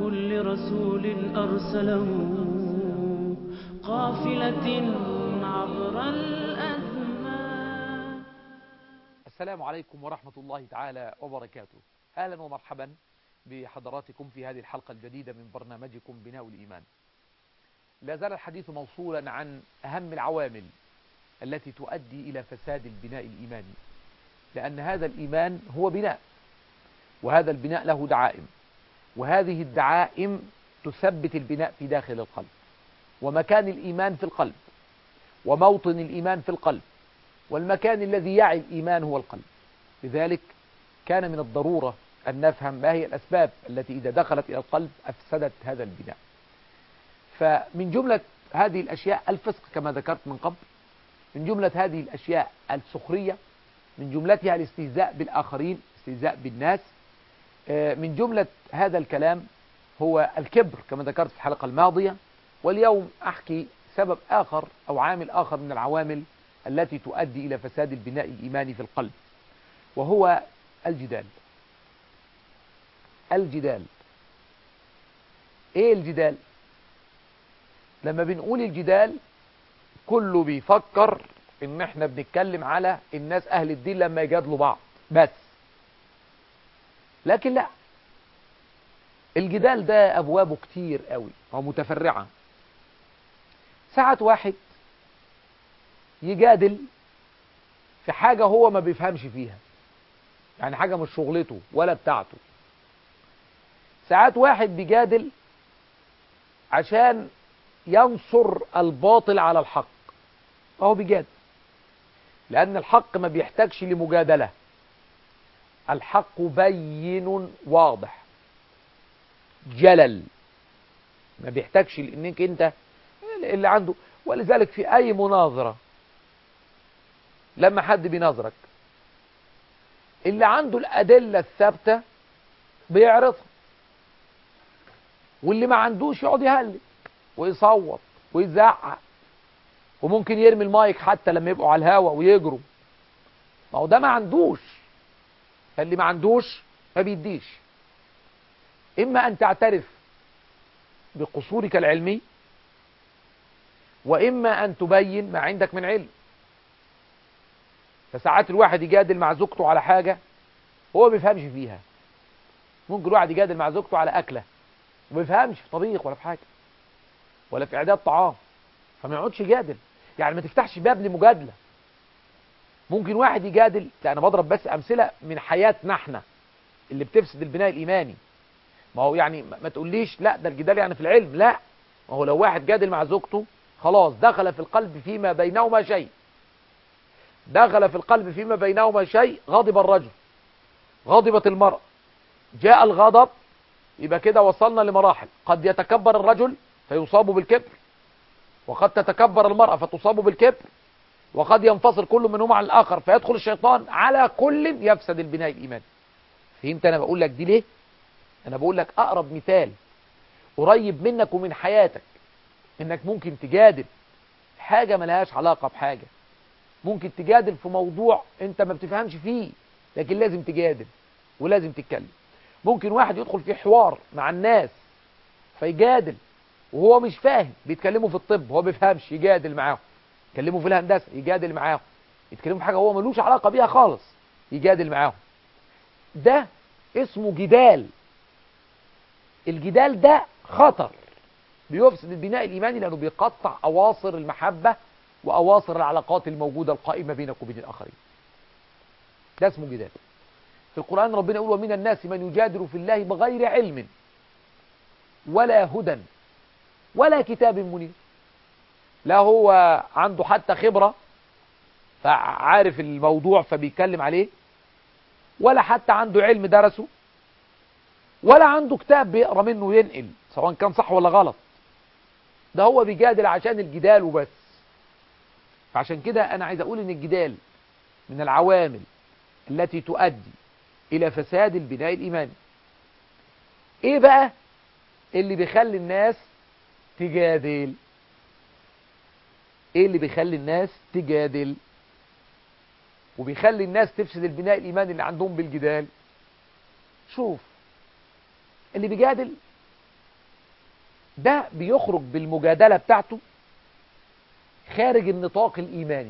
كل رسول أرسله قافلة عبر الأزمان السلام عليكم ورحمة الله تعالى وبركاته أهلا ومرحبا بحضراتكم في هذه الحلقة الجديدة من برنامجكم بناء الإيمان لا زال الحديث موصولا عن أهم العوامل التي تؤدي إلى فساد البناء الإيماني لأن هذا الإيمان هو بناء وهذا البناء له دعائم وهذه الدعائم تثبت البناء في داخل القلب ومكان الإيمان في القلب وموطن الإيمان في القلب والمكان الذي يعي الإيمان هو القلب لذلك كان من الضرورة أن نفهم ما هي الأسباب التي إذا دخلت إلى القلب أفسدت هذا البناء فمن جملة هذه الأشياء الفسق كما ذكرت من قبل من جملة هذه الأشياء السخرية من جملتها الاستهزاء بالآخرين استهزاء بالناس من جملة هذا الكلام هو الكبر كما ذكرت في الحلقة الماضية واليوم أحكي سبب آخر أو عامل آخر من العوامل التي تؤدي إلى فساد البناء الإيماني في القلب وهو الجدال الجدال ايه الجدال لما بنقول الجدال كله بيفكر ان احنا بنتكلم على الناس اهل الدين لما يجادلوا بعض بس لكن لا الجدال ده ابوابه كتير قوي او متفرعة ساعة واحد يجادل في حاجة هو ما بيفهمش فيها يعني حاجة مش شغلته ولا بتاعته ساعات واحد بيجادل عشان ينصر الباطل على الحق فهو بيجادل لأن الحق ما بيحتاجش لمجادلة الحق بين واضح جلل ما بيحتاجش لانك انت اللي عنده ولذلك في اي مناظرة لما حد بيناظرك اللي عنده الادلة الثابتة بيعرضها واللي ما عندوش يقعد يهلل ويصوت ويزعق وممكن يرمي المايك حتى لما يبقوا على الهوا ويجروا ما هو ده ما عندوش فاللي ما عندوش ما بيديش إما أن تعترف بقصورك العلمي وإما أن تبين ما عندك من علم فساعات الواحد يجادل مع زوجته على حاجة هو ما بيفهمش فيها ممكن الواحد يجادل مع زوجته على أكلة وما بيفهمش في طبيخ ولا في حاجة ولا في إعداد طعام فما يقعدش يجادل يعني ما تفتحش باب لمجادلة ممكن واحد يجادل لا أنا بضرب بس أمثلة من حياتنا احنا اللي بتفسد البناء الإيماني ما هو يعني ما تقوليش لا ده الجدال يعني في العلم لا ما هو لو واحد جادل مع زوجته خلاص دخل في القلب فيما بينهما شيء دخل في القلب فيما بينهما شيء غضب الرجل غضبت المرأة جاء الغضب يبقى كده وصلنا لمراحل قد يتكبر الرجل فيصاب بالكبر وقد تتكبر المرأة فتصاب بالكبر وقد ينفصل كل منهما عن الآخر فيدخل الشيطان على كل يفسد البناء الإيماني فهمت أنا بقول لك دي ليه أنا بقول لك أقرب مثال قريب منك ومن حياتك إنك ممكن تجادل حاجة ملهاش علاقة بحاجة ممكن تجادل في موضوع أنت ما بتفهمش فيه لكن لازم تجادل ولازم تتكلم ممكن واحد يدخل في حوار مع الناس فيجادل وهو مش فاهم بيتكلموا في الطب هو بيفهمش يجادل معاهم يتكلموا في الهندسة يجادل معاهم يتكلموا في حاجة هو ملوش علاقة بيها خالص يجادل معاهم ده اسمه جدال الجدال ده خطر بيفسد البناء الإيماني لأنه بيقطع أواصر المحبة وأواصر العلاقات الموجودة القائمة بينك وبين الآخرين ده اسمه جدال في القرآن ربنا يقول ومن الناس من يجادل في الله بغير علم ولا هدى ولا كتاب منير لا هو عنده حتى خبرة فعارف الموضوع فبيتكلم عليه ولا حتى عنده علم درسه ولا عنده كتاب بيقرا منه وينقل سواء كان صح ولا غلط ده هو بيجادل عشان الجدال وبس فعشان كده انا عايز اقول ان الجدال من العوامل التي تؤدي الى فساد البناء الايماني ايه بقى اللي بيخلي الناس تجادل ايه اللي بيخلي الناس تجادل وبيخلي الناس تفسد البناء الايماني اللي عندهم بالجدال شوف اللي بيجادل ده بيخرج بالمجادلة بتاعته خارج النطاق الإيماني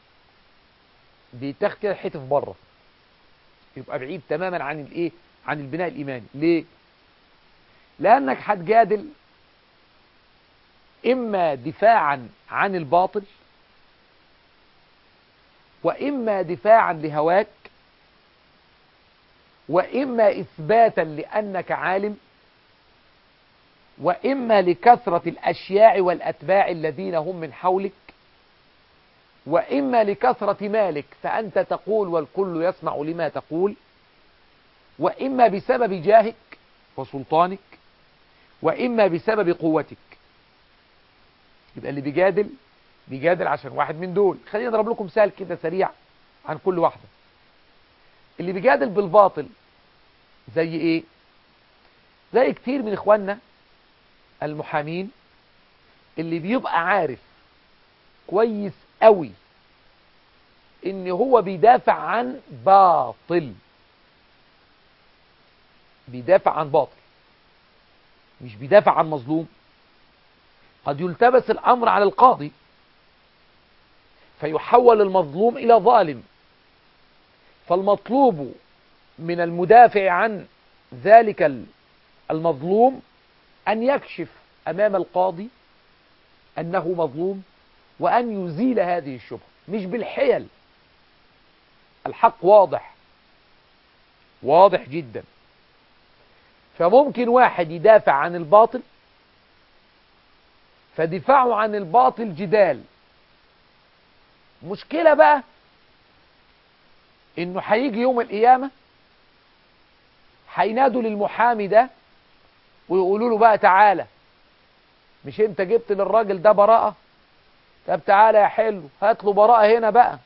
بيتاخد كده حتف بره يبقى بعيد تماما عن الايه عن البناء الإيماني ليه لأنك هتجادل إما دفاعا عن الباطل وإما دفاعا لهواك وإما إثباتا لأنك عالم وإما لكثرة الأشياع والأتباع الذين هم من حولك وإما لكثرة مالك فأنت تقول والكل يسمع لما تقول وإما بسبب جاهك وسلطانك وإما بسبب قوتك يبقى اللي بيجادل بيجادل عشان واحد من دول خلينا نضرب لكم مثال كده سريع عن كل واحدة اللي بيجادل بالباطل زي ايه زي كتير من اخواننا المحامين اللي بيبقى عارف كويس قوي ان هو بيدافع عن باطل بيدافع عن باطل مش بيدافع عن مظلوم قد يلتبس الامر على القاضي فيحول المظلوم الى ظالم فالمطلوب من المدافع عن ذلك المظلوم أن يكشف أمام القاضي أنه مظلوم وأن يزيل هذه الشبهة مش بالحيل الحق واضح واضح جدا فممكن واحد يدافع عن الباطل فدفاعه عن الباطل جدال مشكلة بقى انه هيجي يوم القيامة هينادوا للمحامي ده ويقولوا له بقى تعالى مش انت جبت للراجل ده براءة طب تعالى يا حلو هات له براءة هنا بقى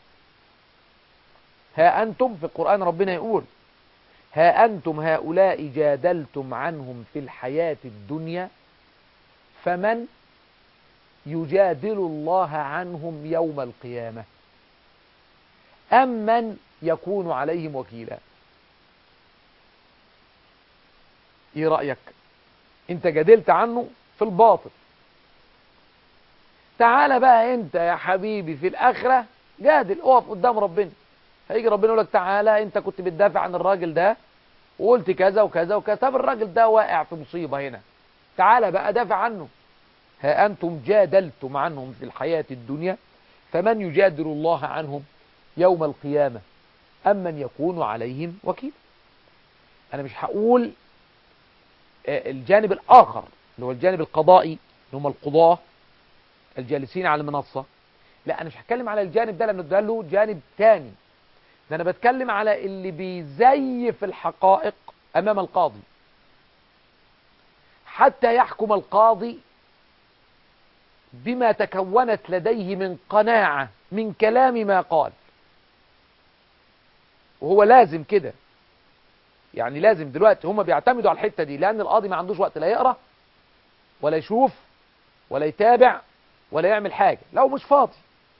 ها انتم في القرآن ربنا يقول ها انتم هؤلاء جادلتم عنهم في الحياة الدنيا فمن يجادل الله عنهم يوم القيامة أم من يكون عليهم وكيلا ايه رأيك انت جادلت عنه في الباطل تعال بقى انت يا حبيبي في الاخرة جادل اقف قدام ربنا هيجي ربنا يقول لك تعالى انت كنت بتدافع عن الراجل ده وقلت كذا وكذا وكذا طب الراجل ده واقع في مصيبة هنا تعالى بقى دافع عنه ها أنتم جادلتم عنهم في الحياة الدنيا فمن يجادل الله عنهم يوم القيامة أم من يكون عليهم وكيل أنا مش هقول الجانب الآخر اللي هو الجانب القضائي اللي هم القضاة الجالسين على المنصة لا أنا مش هتكلم على الجانب ده لأنه ده له جانب تاني ده أنا بتكلم على اللي بيزيف الحقائق أمام القاضي حتى يحكم القاضي بما تكونت لديه من قناعة من كلام ما قال وهو لازم كده يعني لازم دلوقتي هم بيعتمدوا على الحتة دي لأن القاضي ما عندوش وقت لا يقرأ ولا يشوف ولا يتابع ولا يعمل حاجة لو مش فاضي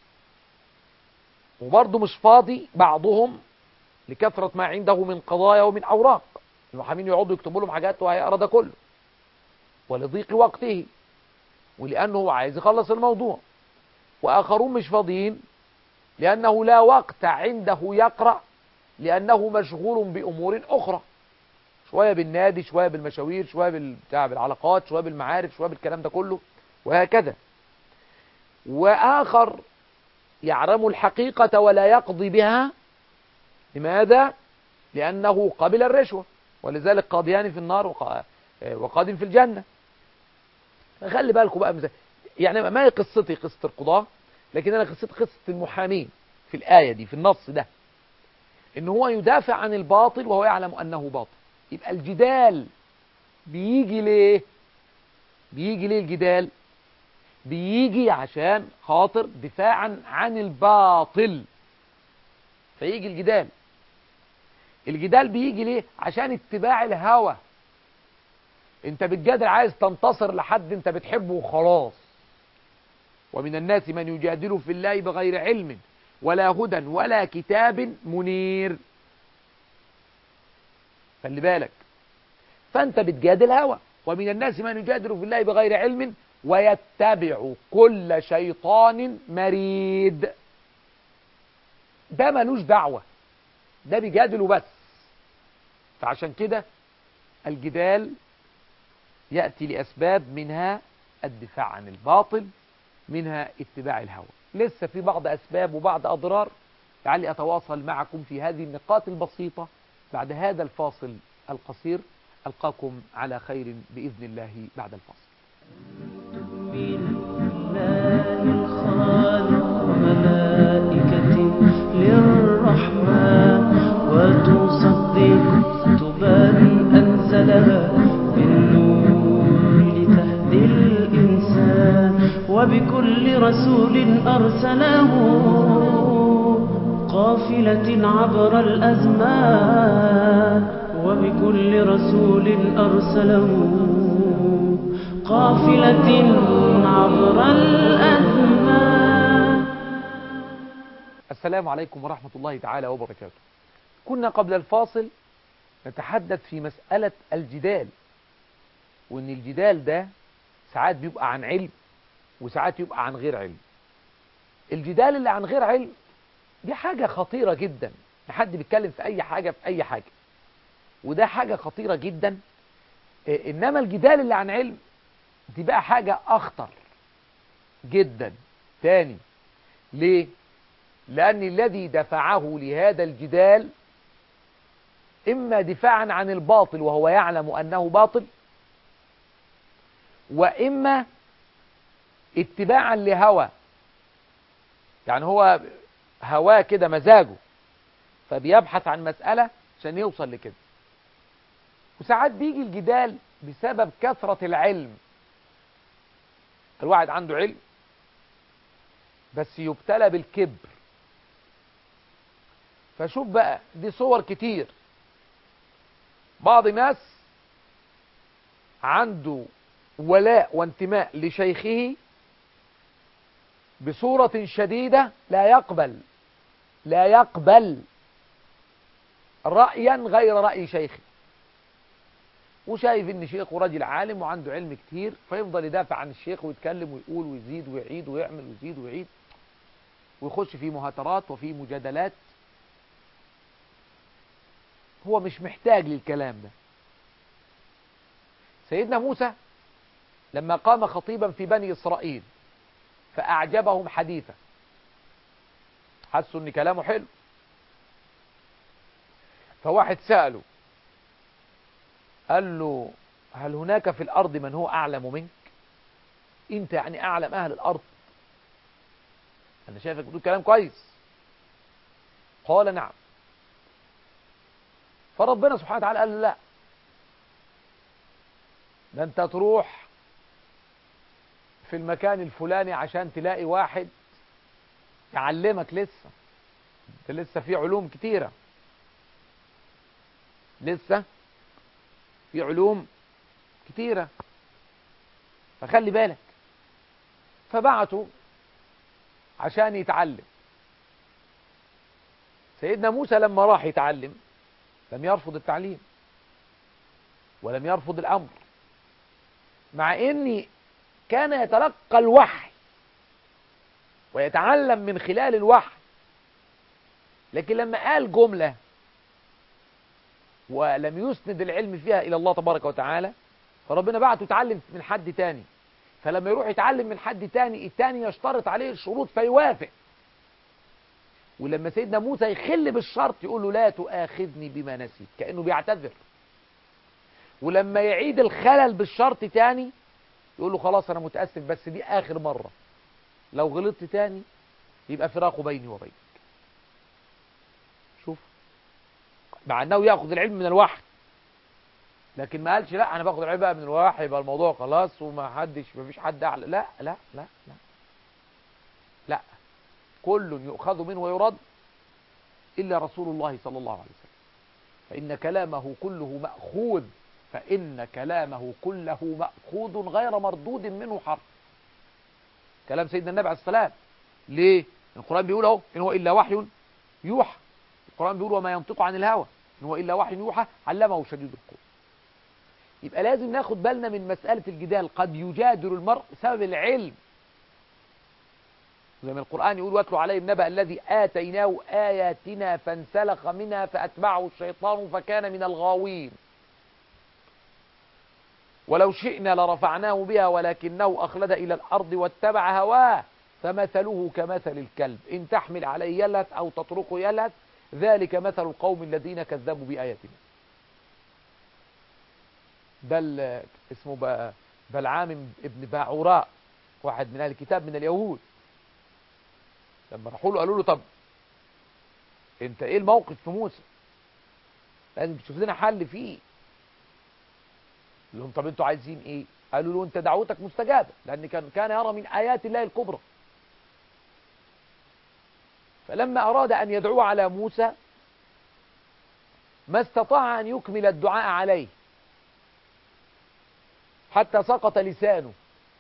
وبرضه مش فاضي بعضهم لكثرة ما عنده من قضايا ومن أوراق المحامين يقعدوا يكتبوا لهم حاجات وهيقرا ده كله ولضيق وقته ولأنه هو عايز يخلص الموضوع وآخرون مش فاضيين لأنه لا وقت عنده يقرأ لأنه مشغول بأمور أخرى شوية بالنادي شوية بالمشاوير شوية بالبتاع بالعلاقات شوية بالمعارف شوية بالكلام ده كله وهكذا وآخر يعلم الحقيقة ولا يقضي بها لماذا؟ لأنه قبل الرشوة ولذلك قاضيان في النار وقاض في الجنة خلي بالكم بقى مزا... يعني ما هي قصتي قصة القضاة لكن أنا قصتي قصة المحامين في الآية دي في النص ده إن هو يدافع عن الباطل وهو يعلم أنه باطل يبقى الجدال بيجي ليه بيجي ليه الجدال بيجي عشان خاطر دفاعا عن الباطل فيجي الجدال الجدال بيجي ليه عشان اتباع الهوى انت بتجادل عايز تنتصر لحد انت بتحبه وخلاص ومن الناس من يجادل في الله بغير علم ولا هدى ولا كتاب منير خلي بالك فانت بتجادل هوى ومن الناس من يجادل في الله بغير علم ويتبع كل شيطان مريد ده ملوش دعوة ده بيجادل وبس فعشان كده الجدال يأتي لأسباب منها الدفاع عن الباطل منها اتباع الهوى لسه في بعض أسباب وبعض أضرار لعلي أتواصل معكم في هذه النقاط البسيطة بعد هذا الفاصل القصير ألقاكم على خير بإذن الله بعد الفاصل بالله الخالق وملائكته للرحمن وتصدق كتبا أنزلها بالنور لتهدي الإنسان وبكل رسول أرسله قافلة عبر الأزمان وبكل رسول أرسله قافلة عبر الأزمان السلام عليكم ورحمة الله تعالى وبركاته كنا قبل الفاصل نتحدث في مسألة الجدال وان الجدال ده ساعات بيبقى عن علم وساعات يبقى عن غير علم الجدال اللي عن غير علم دي حاجة خطيرة جدا حد بيتكلم في اي حاجة في اي حاجة وده حاجة خطيرة جدا إيه، انما الجدال اللي عن علم دي بقى حاجة اخطر جدا تاني ليه لان الذي دفعه لهذا الجدال اما دفاعا عن الباطل وهو يعلم انه باطل واما اتباعا لهوى يعني هو هواه كده مزاجه فبيبحث عن مسألة عشان يوصل لكده وساعات بيجي الجدال بسبب كثرة العلم الواحد عنده علم بس يبتلى بالكبر فشوف بقى دي صور كتير بعض الناس عنده ولاء وانتماء لشيخه بصورة شديدة لا يقبل لا يقبل رأيا غير رأي شيخه وشايف ان شيخه راجل عالم وعنده علم كتير فيفضل يدافع عن الشيخ ويتكلم ويقول ويزيد ويعيد ويعمل ويزيد ويعيد ويخش في مهاترات وفي مجادلات هو مش محتاج للكلام ده سيدنا موسى لما قام خطيبا في بني إسرائيل فأعجبهم حديثا حسوا ان كلامه حلو فواحد سأله قال له هل هناك في الأرض من هو أعلم منك انت يعني أعلم أهل الأرض أنا شايفك بتقول كلام كويس قال نعم فربنا سبحانه وتعالى قال له لا ده انت تروح في المكان الفلاني عشان تلاقي واحد يعلمك لسه انت لسه في علوم كتيرة لسه في علوم كتيرة فخلي بالك فبعتوا عشان يتعلم سيدنا موسى لما راح يتعلم لم يرفض التعليم ولم يرفض الأمر مع أني كان يتلقى الوحي ويتعلم من خلال الوحي لكن لما قال جملة ولم يسند العلم فيها إلى الله تبارك وتعالى فربنا بعته يتعلم من حد تاني فلما يروح يتعلم من حد تاني التاني يشترط عليه الشروط فيوافق ولما سيدنا موسى يخل بالشرط يقول له لا تؤاخذني بما نسيت كأنه بيعتذر ولما يعيد الخلل بالشرط تاني يقول له خلاص أنا متأسف بس دي آخر مرة لو غلطت تاني يبقى فراق بيني وبينك شوف مع أنه يأخذ العلم من الوحي لكن ما قالش لا أنا باخد العلم بقى من الوحي يبقى الموضوع خلاص وما حدش ما فيش حد أعلى لا لا لا لا لا كل يؤخذ منه ويرد إلا رسول الله صلى الله عليه وسلم فإن كلامه كله مأخوذ فإن كلامه كله مأخوذ غير مردود منه حرف كلام سيدنا النبي عليه السلام ليه القرآن بيقول اهو إن هو إلا وحي يوحى القرآن بيقول وما ينطق عن الهوى إن هو إلا وحي يوحى علمه شديد القوة يبقى لازم ناخد بالنا من مسألة الجدال قد يجادل المرء بسبب العلم زي ما القرآن يقول واتلو عليهم نبأ الذي آتيناه آياتنا فانسلخ منها فأتبعه الشيطان فكان من الغاوين ولو شئنا لرفعناه بها ولكنه أخلد إلى الأرض واتبع هواه فمثله كمثل الكلب إن تحمل عليه يلهث أو تتركه يلهث ذلك مثل القوم الذين كذبوا بآياتنا بل اسمه ب- بلعام ابن باعوراء واحد من أهل الكتاب من اليهود لما راحوا له قالوا له طب انت ايه الموقف في موسى لازم تشوف لنا حل فيه قال لهم طب انتوا عايزين ايه قالوا له انت دعوتك مستجابه لان كان كان يرى من ايات الله الكبرى فلما اراد ان يدعو على موسى ما استطاع ان يكمل الدعاء عليه حتى سقط لسانه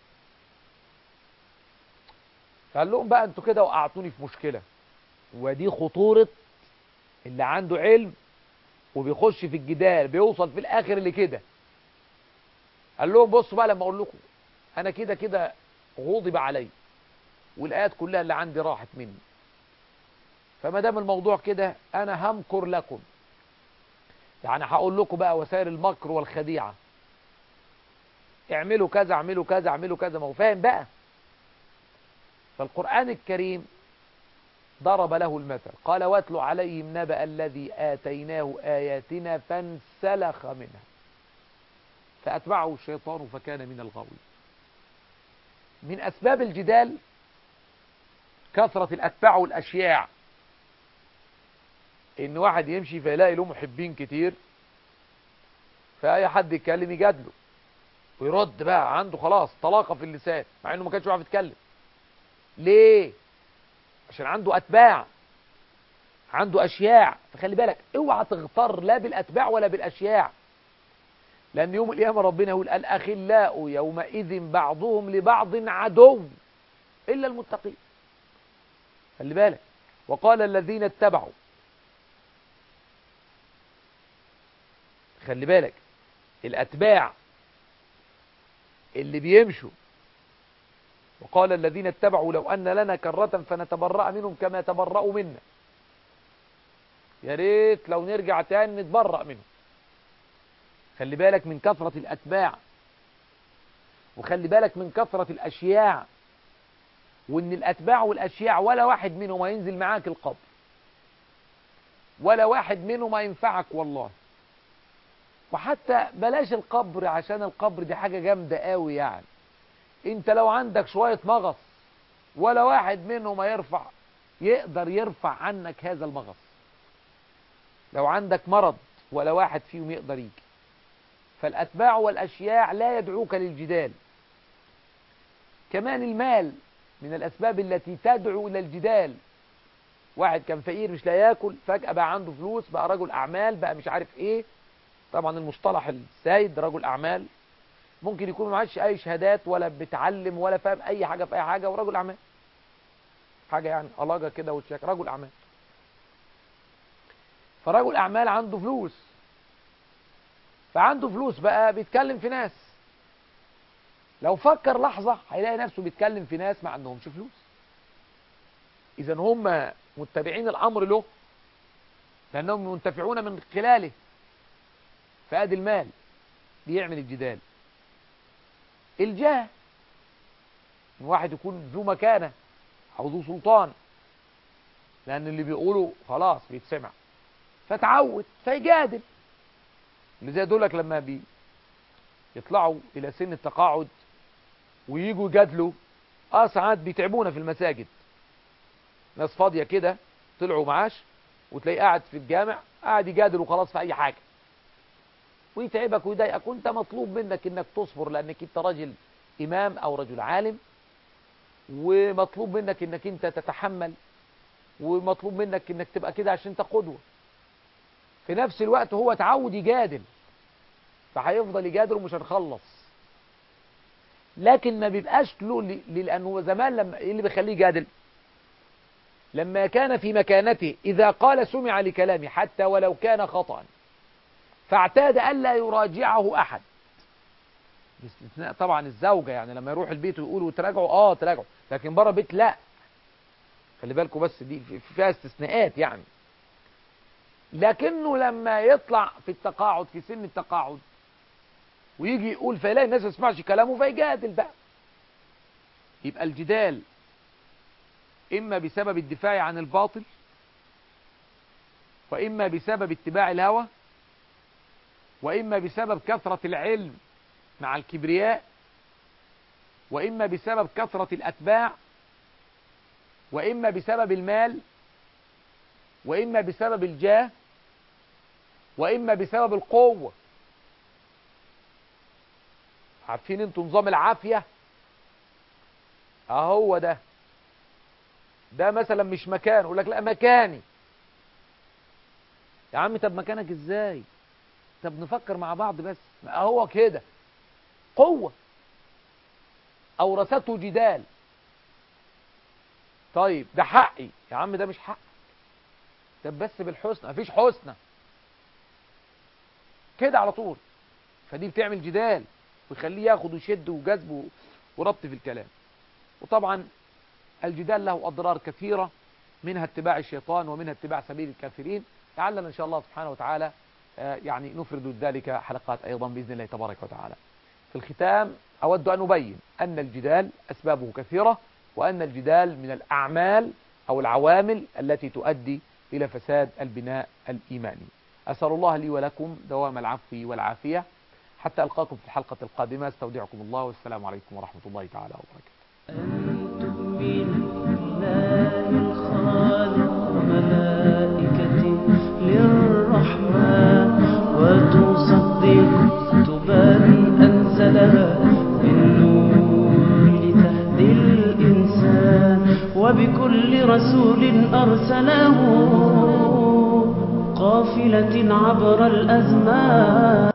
فقال لهم بقى انتوا كده وقعتوني في مشكله ودي خطوره اللي عنده علم وبيخش في الجدال بيوصل في الاخر لكده قال لهم بصوا بقى لما اقول لكم انا كده كده غضب علي والايات كلها اللي عندي راحت مني فما دام الموضوع كده انا همكر لكم يعني هقول لكم بقى وسائل المكر والخديعه اعملوا كذا اعملوا كذا اعملوا كذا ما هو فاهم بقى فالقرآن الكريم ضرب له المثل قال واتل عليهم نبأ الذي آتيناه آياتنا فانسلخ منها فأتبعه الشيطان فكان من الغاوين من أسباب الجدال كثرة الأتباع والأشياع إن واحد يمشي فيلاقي له محبين كتير فأي حد يتكلم يجادله ويرد بقى عنده خلاص طلاقة في اللسان مع إنه ما كانش بيعرف يتكلم ليه عشان عنده اتباع عنده اشياع فخلي بالك اوعى تغتر لا بالاتباع ولا بالاشياع لان يوم القيامه ربنا يقول الاخلاء يومئذ بعضهم لبعض عدو الا المتقين خلي بالك وقال الذين اتبعوا خلي بالك الاتباع اللي بيمشوا وقال الذين اتبعوا لو أن لنا كرة فنتبرأ منهم كما يتبرأوا منا يا ريت لو نرجع تاني نتبرأ منهم خلي بالك من كثرة الأتباع وخلي بالك من كثرة الأشياع وإن الأتباع والأشياع ولا واحد منهم هينزل معاك القبر ولا واحد منهم هينفعك والله وحتى بلاش القبر عشان القبر دي حاجة جامدة قوي يعني انت لو عندك شوية مغص ولا واحد منهم هيرفع يقدر يرفع عنك هذا المغص لو عندك مرض ولا واحد فيهم يقدر يجي فالأتباع والأشياع لا يدعوك للجدال كمان المال من الأسباب التي تدعو إلى الجدال واحد كان فقير مش لا ياكل فجأة بقى عنده فلوس بقى رجل أعمال بقى مش عارف إيه طبعا المصطلح السائد رجل أعمال ممكن يكون معاش اي شهادات ولا بيتعلم ولا فاهم اي حاجه في اي حاجه ورجل اعمال حاجه يعني علاقه كده وشك رجل اعمال فرجل اعمال عنده فلوس فعنده فلوس بقى بيتكلم في ناس لو فكر لحظه هيلاقي نفسه بيتكلم في ناس ما عندهمش فلوس اذا هم متبعين الامر له لانهم منتفعون من خلاله فادي المال بيعمل الجدال الجاه ان واحد يكون ذو مكانه او ذو سلطان لان اللي بيقوله خلاص بيتسمع فتعود فيجادل اللي زي دولك لما بي يطلعوا الى سن التقاعد ويجوا يجادلوا اه ساعات بيتعبونا في المساجد ناس فاضيه كده طلعوا معاش وتلاقيه قاعد في الجامع قاعد يجادل وخلاص في اي حاجه ويتعبك ويضايقك وانت مطلوب منك انك تصبر لانك انت راجل امام او رجل عالم ومطلوب منك انك انت تتحمل ومطلوب منك انك تبقى كده عشان انت قدوة في نفس الوقت هو تعود يجادل فهيفضل يجادل ومش هنخلص لكن ما بيبقاش له لانه هو زمان لما ايه اللي بيخليه يجادل لما كان في مكانته اذا قال سمع لكلامه حتى ولو كان خطأ فاعتاد ألا يراجعه أحد باستثناء طبعا الزوجة يعني لما يروح البيت ويقولوا تراجعوا اه تراجعوا لكن بره البيت لا خلي بالكم بس دي في- فيها استثناءات يعني لكنه لما يطلع في التقاعد في سن التقاعد ويجي يقول فيلاقي الناس ما تسمعش كلامه فيجادل بقى يبقى الجدال إما بسبب الدفاع عن الباطل وإما بسبب اتباع الهوى وإما بسبب كثرة العلم مع الكبرياء وإما بسبب كثرة الأتباع وإما بسبب المال وإما بسبب الجاه وإما بسبب القوة عارفين انتوا نظام العافية اهو ده ده مثلا مش مكان يقول لك لا مكاني يا عم طب مكانك ازاي طب نفكر مع بعض بس اهو كده قوة اورثته جدال طيب ده حقي يا عم ده مش حق طب بس بالحسنى مفيش حسنى كده على طول فدي بتعمل جدال ويخليه ياخد ويشد وجذب و- وربط في الكلام وطبعا الجدال له أضرار كثيرة منها اتباع الشيطان ومنها اتباع سبيل الكافرين لعلنا إن شاء الله سبحانه وتعالى آه، يعني نفرد ذلك حلقات أيضا بإذن الله تبارك وتعالى في الختام أود أن أبين أن الجدال أسبابه كثيرة وأن الجدال من الأعمال أو العوامل التي تؤدي إلى فساد البناء الإيماني أسأل الله لي ولكم دوام العفو والعافية حتى ألقاكم في الحلقة القادمة استودعكم الله والسلام عليكم ورحمة الله تعالى وبركاته أن تؤمن بالله الخالق وملائكته للرحمن وتصدق كتبا أنزلها بالنور لتهدي الإنسان وبكل رسول أرسله قافلة عبر الأزمان